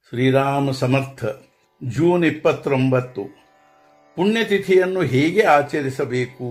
ಶ್ರೀರಾಮ ಸಮರ್ಥ June ಇಪ್ಪತ್ತೊಂಬತ್ತು ಪುಣ್ಯತಿಥಿಯನ್ನು ಹೇಗೆ ಆಚರಿಸಬೇಕು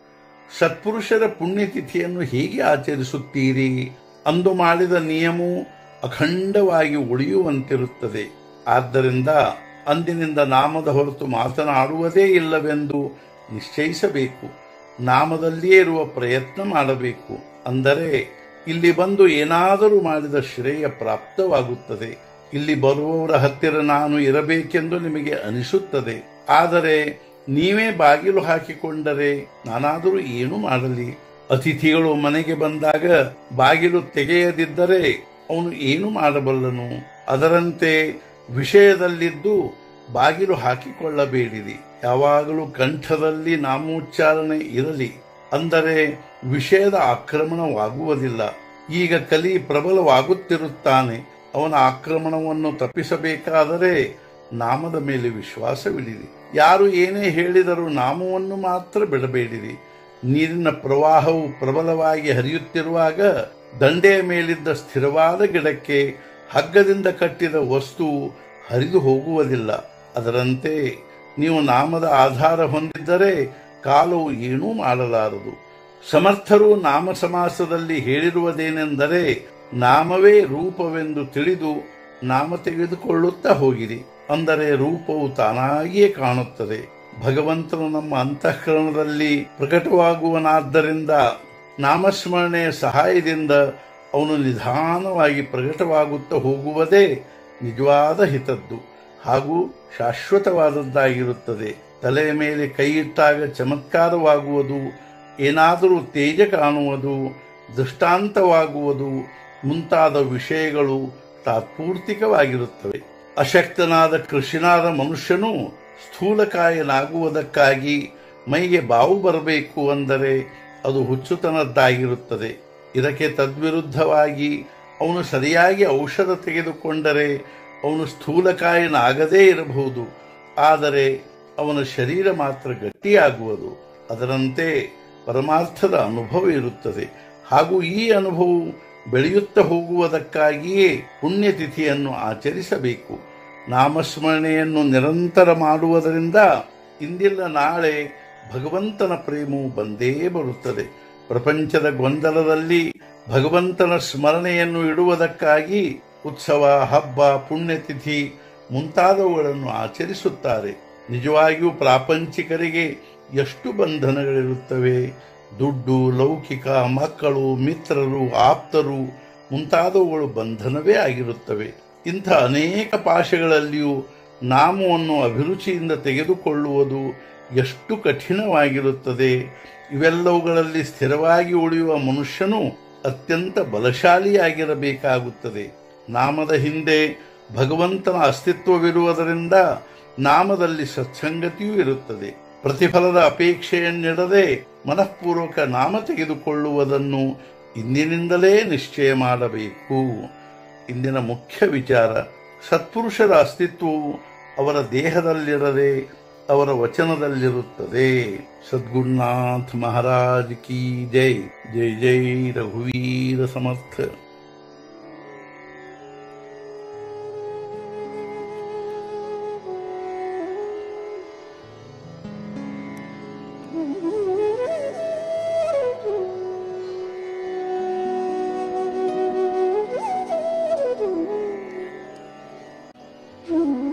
ಸತ್ಪುರುಷರ ಪುಣ್ಯತಿಥಿಯನ್ನು ಹೇಗೆ ಆಚರಿಸುತ್ತೀರಿ ಅಂದು ಮಾಡಿದ ನಿಯಮವು ಅಖಂಡವಾಗಿ ಉಳಿಯುವಂತಿರುತ್ತದೆ ಆದ್ದರಿಂದ ಅಂದಿನಿಂದ ನಾಮದ ಹೊರತು ಮಾತನಾಡುವುದೇ ಇಲ್ಲವೆಂದು ನಿಶ್ಚಯಿಸಬೇಕು ನಾಮದಲ್ಲಿಯೇ ಇರುವ ಪ್ರಯತ್ನ ಮಾಡಬೇಕು ಅಂದರೆ ಇಲ್ಲಿ ಬಂದು ಏನಾದರೂ ಮಾಡಿದ ಶ್ರೇಯ ಪ್ರಾಪ್ತವಾಗುತ್ತದೆ ಇಲ್ಲಿ ಬರುವವರ ಹತ್ತಿರ ನಾನು ಇರಬೇಕೆಂದು ನಿಮಗೆ ಅನಿಸುತ್ತದೆ ಆದರೆ ನೀವೇ ಬಾಗಿಲು ಹಾಕಿಕೊಂಡರೆ ನಾನಾದರೂ ಏನು ಮಾಡಲಿ ಅತಿಥಿಗಳು ಮನೆಗೆ ಬಂದಾಗ ಬಾಗಿಲು ತೆಗೆಯದಿದ್ದರೆ ಅವನು ಏನು ಮಾಡಬಲ್ಲನು ಅದರಂತೆ ವಿಷಯದಲ್ಲಿದ್ದು ಬಾಗಿಲು ಹಾಕಿಕೊಳ್ಳಬೇಡಿರಿ ಯಾವಾಗಲೂ ಕಂಠದಲ್ಲಿ ನಾಮೋಚ್ಚಾರಣೆ ಇರಲಿ ಅಂದರೆ ವಿಷಯದ ಆಕ್ರಮಣವಾಗುವುದಿಲ್ಲ ಈಗ ಕಲಿ ಪ್ರಬಲವಾಗುತ್ತಿರುತ್ತಾನೆ ಅವನ ಆಕ್ರಮಣವನ್ನು ತಪ್ಪಿಸಬೇಕಾದರೆ ನಾಮದ ಮೇಲೆ ವಿಶ್ವಾಸವಿಡಿರಿ ಯಾರು ಏನೇ ಹೇಳಿದರೂ ನಾಮವನ್ನು ಮಾತ್ರ ಬಿಡಬೇಡಿರಿ ನೀರಿನ ಪ್ರವಾಹವು ಪ್ರಬಲವಾಗಿ ಹರಿಯುತ್ತಿರುವಾಗ ದಂಡೆಯ ಮೇಲಿದ್ದ ಸ್ಥಿರವಾದ ಗಿಡಕ್ಕೆ ಹಗ್ಗದಿಂದ ಕಟ್ಟಿದ ವಸ್ತು ಹರಿದು ಹೋಗುವುದಿಲ್ಲ ಅದರಂತೆ ನೀವು ನಾಮದ ಆಧಾರ ಹೊಂದಿದ್ದರೆ ಕಾಲವು ಏನೂ ಮಾಡಲಾರದು ಸಮರ್ಥರು ನಾಮ ಸಮಾಸದಲ್ಲಿ ಹೇಳಿರುವುದೇನೆಂದರೆ ನಾಮವೇ ರೂಪವೆಂದು ತಿಳಿದು ನಾಮ ತೆಗೆದುಕೊಳ್ಳುತ್ತಾ ಹೋಗಿರಿ ಅಂದರೆ ರೂಪವು ತಾನಾಗಿಯೇ ಕಾಣುತ್ತದೆ ಭಗವಂತನು ನಮ್ಮ ಅಂತಃಕರಣದಲ್ಲಿ ಪ್ರಕಟವಾಗುವನಾದ್ದರಿಂದ ನಾಮಸ್ಮರಣೆಯ ಸಹಾಯದಿಂದ ಅವನು ನಿಧಾನವಾಗಿ ಪ್ರಕಟವಾಗುತ್ತಾ ಹೋಗುವುದೇ ನಿಜವಾದ ಹಿತದ್ದು ಹಾಗೂ ಶಾಶ್ವತವಾದದ್ದಾಗಿರುತ್ತದೆ ತಲೆಯ ಮೇಲೆ ಕೈಯಿಟ್ಟಾಗ ಚಮತ್ಕಾರವಾಗುವುದು ಏನಾದರೂ ತೇಜ ಕಾಣುವುದು ದೃಷ್ಟಾಂತವಾಗುವುದು ಮುಂತಾದ ವಿಷಯಗಳು ತಾತ್ಪೂರ್ತಿಕವಾಗಿರುತ್ತವೆ ಅಶಕ್ತನಾದ ಕೃಷಿನಾದ ಮನುಷ್ಯನು ಸ್ಥೂಲಕಾಯನಾಗುವುದಕ್ಕಾಗಿ ಮೈಗೆ ಬಾವು ಬರಬೇಕು ಅಂದರೆ ಅದು ಹುಚ್ಚುತನದ್ದಾಗಿರುತ್ತದೆ ಇದಕ್ಕೆ ತದ್ವಿರುದ್ಧವಾಗಿ ಅವನು ಸರಿಯಾಗಿ ಔಷಧ ತೆಗೆದುಕೊಂಡರೆ ಅವನು ಸ್ಥೂಲಕಾಯನಾಗದೇ ಇರಬಹುದು ಆದರೆ ಅವನ ಶರೀರ ಮಾತ್ರ ಗಟ್ಟಿಯಾಗುವುದು ಅದರಂತೆ ಪರಮಾರ್ಥದ ಅನುಭವ ಇರುತ್ತದೆ ಹಾಗೂ ಈ ಅನುಭವವು ಬೆಳೆಯುತ್ತಾ ಹೋಗುವುದಕ್ಕಾಗಿಯೇ ಪುಣ್ಯತಿಥಿಯನ್ನು ಆಚರಿಸಬೇಕು ನಾಮಸ್ಮರಣೆಯನ್ನು ನಿರಂತರ ಮಾಡುವುದರಿಂದ ಇಂದಿಲ್ಲ ನಾಳೆ ಭಗವಂತನ ಪ್ರೇಮವು ಬಂದೇ ಬರುತ್ತದೆ ಪ್ರಪಂಚದ ಗೊಂದಲದಲ್ಲಿ ಭಗವಂತನ ಸ್ಮರಣೆಯನ್ನು ಇಡುವುದಕ್ಕಾಗಿ ಉತ್ಸವ ಹಬ್ಬ ಪುಣ್ಯತಿಥಿ ಮುಂತಾದವುಗಳನ್ನು ಆಚರಿಸುತ್ತಾರೆ ನಿಜವಾಗಿಯೂ ಪ್ರಾಪಂಚಿಕರಿಗೆ ಎಷ್ಟು ಬಂಧನಗಳಿರುತ್ತವೆ ದುಡ್ಡು ಲೌಕಿಕ ಮಕ್ಕಳು ಮಿತ್ರರು ಆಪ್ತರು ಮುಂತಾದವುಗಳು ಬಂಧನವೇ ಆಗಿರುತ್ತವೆ ಇಂಥ ಅನೇಕ ಪಾಶಗಳಲ್ಲಿಯೂ ನಾಮವನ್ನು ಅಭಿರುಚಿಯಿಂದ ತೆಗೆದುಕೊಳ್ಳುವುದು ಎಷ್ಟು ಕಠಿಣವಾಗಿರುತ್ತದೆ ಇವೆಲ್ಲವುಗಳಲ್ಲಿ ಸ್ಥಿರವಾಗಿ ಉಳಿಯುವ ಮನುಷ್ಯನು ಅತ್ಯಂತ ಬಲಶಾಲಿಯಾಗಿರಬೇಕಾಗುತ್ತದೆ ನಾಮದ ಹಿಂದೆ ಭಗವಂತನ ಅಸ್ತಿತ್ವವಿರುವುದರಿಂದ ನಾಮದಲ್ಲಿ ಸತ್ಸಂಗತಿಯೂ ಇರುತ್ತದೆ ಪ್ರತಿಫಲದ ಅಪೇಕ್ಷೆಯನ್ನಿಡದೆ ಮನಃಪೂರ್ವಕ ನಾಮ ತೆಗೆದುಕೊಳ್ಳುವುದನ್ನು ಇಂದಿನಿಂದಲೇ ನಿಶ್ಚಯ ಮಾಡಬೇಕು ಇಂದಿನ ಮುಖ್ಯ ವಿಚಾರ ಸತ್ಪುರುಷರ ಅಸ್ತಿತ್ವವು ಅವರ ದೇಹದಲ್ಲಿರದೆ ಅವರ ವಚನದಲ್ಲಿರುತ್ತದೆ ಸದ್ಗುರುನಾಥ್ ಮಹಾರಾಜ್ ಕಿ ಜೈ ಜೈ ಜೈ ರಘುವೀರ ಸಮರ್ಥ Mm-hmm.